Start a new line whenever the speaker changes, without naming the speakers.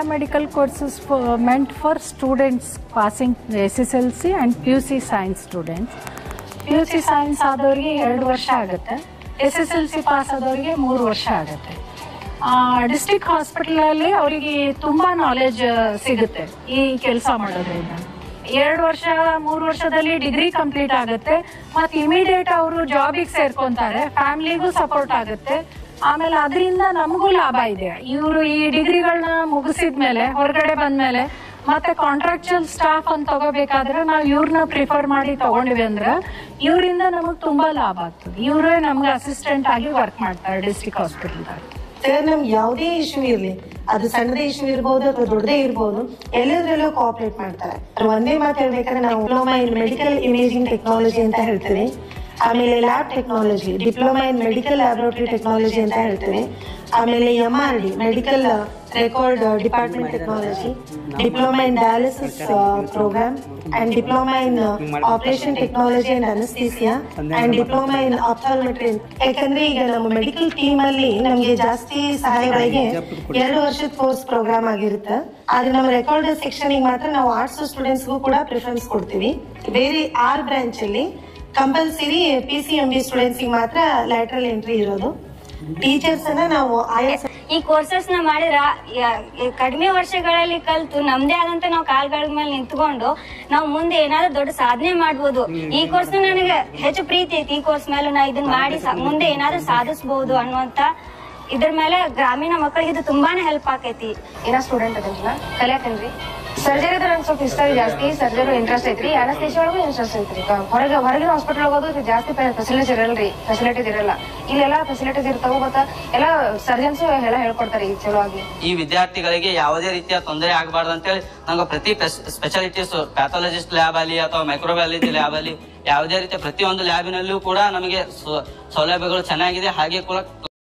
paramedical courses for, meant for students passing SSLC and PUC science students. PUC science ಆದವರಿಗೆ ಎರಡು ವರ್ಷ ಆಗುತ್ತೆ S S L C pass ಆದವರಿಗೆ ಮೂರು ವರ್ಷ ಆಗುತ್ತೆ ಡಿಸ್ಟ್ರಿಕ್ಟ್ ಹಾಸ್ಪಿಟಲಲ್ಲಿ ಅವರಿಗೆ ತುಂಬಾ ನಾಲೆಜ್ ಸಿಗುತ್ತೆ ಈ ಕೆಲಸ ಮಾಡೋದ್ರಿಂದ ಎರಡು ವರ್ಷ ಮೂರು ವರ್ಷದಲ್ಲಿ ಡಿಗ್ರಿ ಕಂಪ್ಲೀಟ್ ಆಗುತ್ತೆ ಮತ್ತೆ ಇಮಿಡಿಯೇಟ್ ಅವರು ಜಾಬಿಗೆ ಸೇರ್ಕೊಂತಾರೆ ಫ್ಯಾಮಿಲಿಗೂ ಸಪೋರ್ಟ್ ಆಗುತ್ತೆ ಆಮೇಲೆ ಅದರಿಂದ ನಮಗೂ ಲಾಭ ಇದೆ ಇವರು ಈ ಡಿಗ್ರಿಗಳನ್ನ ಮುಗಿಸಿದ್ಮೇಲೆ ಹೊರಗಡೆ ಬಂದ್ಮೇಲೆ ಮತ್ತೆ ಕಾಂಟ್ರಾಕ್ಚುಯಲ್ ಸ್ಟಾಫ್ ಅಂತ ತಗೋಬೇಕಾದ್ರೆ ನಾವು ಇವ್ರನ್ನ ಪ್ರಿಫರ್ ಮಾಡಿ ತಗೊಂಡ್ವಿ ಅಂದ್ರೆ ಇವರಿಂದ ನಮಗೆ ತುಂಬಾ ಲಾಭ ಆಗ್ತದೆ ಇವರೇ ನಮ್ಗೆ ಅಸಿಸ್ಟೆಂಟ್ ಆಗಿ ವರ್ಕ್ ಮಾಡ್ತಾರೆ ಡಿಸ್ಟ್ರಿಕ್ಟ್ ಹಾಸ್ಪಿಟಲ್ದಾಗ
ಸರ್ ನಮ್ಗೆ ಯಾವುದೇ ಇಶ್ಯೂ ಇರ್ಲಿ ಅದು ಸಣ್ಣದೇ ಇಶ್ಯೂ ಇರ್ಬೋದು ಅಥವಾ ದೊಡ್ಡದೇ ಇರ್ಬೋದು ಎಲ್ಲದರಲ್ಲೂ ಕೋಆಪರೇಟ್ ಮಾಡ್ತಾರೆ ಅದು ಒಂದೇ ಮಾತು ಹೇಳ್ಬೇಕಾದ್ರೆ ನಾವು diploma in medical imaging technology ಅಂತ ಹೇಳ್ತೀವಿ ಆಮೇಲೆ lab technology diploma in medical laboratory technology ಅಂತ ಹೇಳ್ತೀವಿ ಆಮೇಲೆ M R D medical record department technology diploma in dialysis program and diploma in operation technology and anaesthesia and diploma in ophthalmometry ಯಾಕಂದ್ರೆ ಈಗ ನಮ್ಮ medical team ಅಲ್ಲಿ ನಮ್ಗೆ ಜಾಸ್ತಿ ಸಹಾಯಗಳಿಗೆ ಎರಡು ವರ್ಷದ ಕೋರ್ಸ್ ಪ್ರೋಗ್ರಾಮ್ ಆಗಿರುತ್ತೆ ಆದ್ರೆ ನಮ್ಮ ರೆಕಾರ್ಡ್ ಸೆಕ್ಷನ್ ಮಾತ್ರ ನಾವು ಆರ್ಟ್ಸ್ ಸ್ಟೂಡೆಂಟ್ಸ್ಗೂ ಕೂಡ ಪ್ರಿಫರೆನ್ಸ್ ಕೊಡ್ತೀವಿ ಬೇರೆ ಆರ್ ಬ್ರಾಂಚ್ ಅಲ್ಲಿ compulsory P C M B students ಮಾತ್ರ ಲ್ಯಾಟ್ರಲ್ ಎಂಟ್ರಿ ಇರೋದು ಟೀಚರ್ಸ್ ಅನ್ನ ನಾವು ಆಯಾ
ಈ ಕೋರ್ಸಸ್ ನ ಮಾಡಿದ್ರ ಯ- ಯ- ಕಡಿಮೆ ವರ್ಷಗಳಲ್ಲಿ ಕಲ್ತು ನಮ್ದೇ ಆದಂತ ನಾವು ಕಾಲ್ಗಳ ಮೇಲೆ ನಿಂತ್ಕೊಂಡು ನಾವು ಮುಂದೆ ಏನಾದ್ರೂ ದೊಡ್ಡ ಸಾಧನೆ ಮಾಡ್ಬೋದು ಈ ಕೋರ್ಸ್ ನನಗೆ ಹೆಚ್ಚು ಪ್ರೀತಿ ಐತಿ ಈ ಕೋರ್ಸ್ ಮೇಲೆ ನಾ ಇದನ್ನ ಮಾಡಿ ಸಾ- ಮುಂದೆ ಏನಾದ್ರೂ ಸಾಧಿಸಬಹುದು ಅನ್ನುವಂತ ಇದ್ರ ಮೇಲೆ ಗ್ರಾಮೀಣ ಮಕ್ಕಳಿಗೆ ಇದು ತುಂಬಾನೇ ಹೆಲ್ಪ್ ಆಕೈತಿ
ಏನೋ ಸ್ಟೂಡೆಂಟ್ ಅದೇನ್ರಿ ಕಲಿಯತ್ತೇನ್ರಿ ಸರ್ಜರಿ ಅದ್ರ ನಂಗೆ ಸ್ವಲ್ಪ ಇಷ್ಟ ಜಾಸ್ತಿ ಸರ್ಜರಿ ಇಂಟ್ರೆಸ್ಟ್ ಐತ್ರಿ ಅನಸ್ತೇಶಿ ಒಳಗೂ ಇಂಟ್ರೆಸ್ಟ್ ಐತ್ರಿ ಈಗ ಹೊರಗೆ ಹೊರಗಿನ ಹಾಸ್ಪಿಟಲ್ ಹೋಗೋದು ಇದು ಜಾಸ್ತಿ ಫೆಸಿಲಿಟೀಸ್ ಇರಲ್ರಿ ಫೆಸಿಲಿಟೀಸ್ ಇರಲ್ಲ ಇಲ್ಲೆಲ್ಲ ಫೆಸಿಲಿಟೀಸ್ ಇರ್ತಾವ ಮತ್ತ ಎಲ್ಲ ಸರ್ಜನ್ಸ್ ಎಲ್ಲ ಹೇಳ್ಕೊಡ್ತಾರೆ ಈಗ ಚಲೋ ಆಗಿ
ಈ ವಿದ್ಯಾರ್ಥಿಗಳಿಗೆ ಯಾವುದೇ ರೀತಿಯ ತೊಂದರೆ ಆಗಬಾರ್ದು ಅಂತೇಳಿ ನಂಗೆ ಪ್ರತಿ ಸ್ಪೆಷಾಲಿಟೀಸ್ ಪ್ಯಾಥಾಲಜಿಸ್ಟ್ ಲ್ಯಾಬ್ ಅಲ್ಲಿ ಅಥವಾ ಮೈಕ್ರೋಬಯಾಲಜಿ ಲ್ಯಾಬ್ ಅಲ್ಲಿ ಯಾವುದೇ ರೀತಿಯ ಪ್ರತಿಯೊಂದು ಲ್ಯಾಬಿನಲ್ಲೂ ಕೂಡ ನಮಗೆ ಸೌ- ಸೌಲಭ್ಯಗಳು ಚೆನ್ನಾಗಿದೆ ಹಾಗೆ ಕೂಡ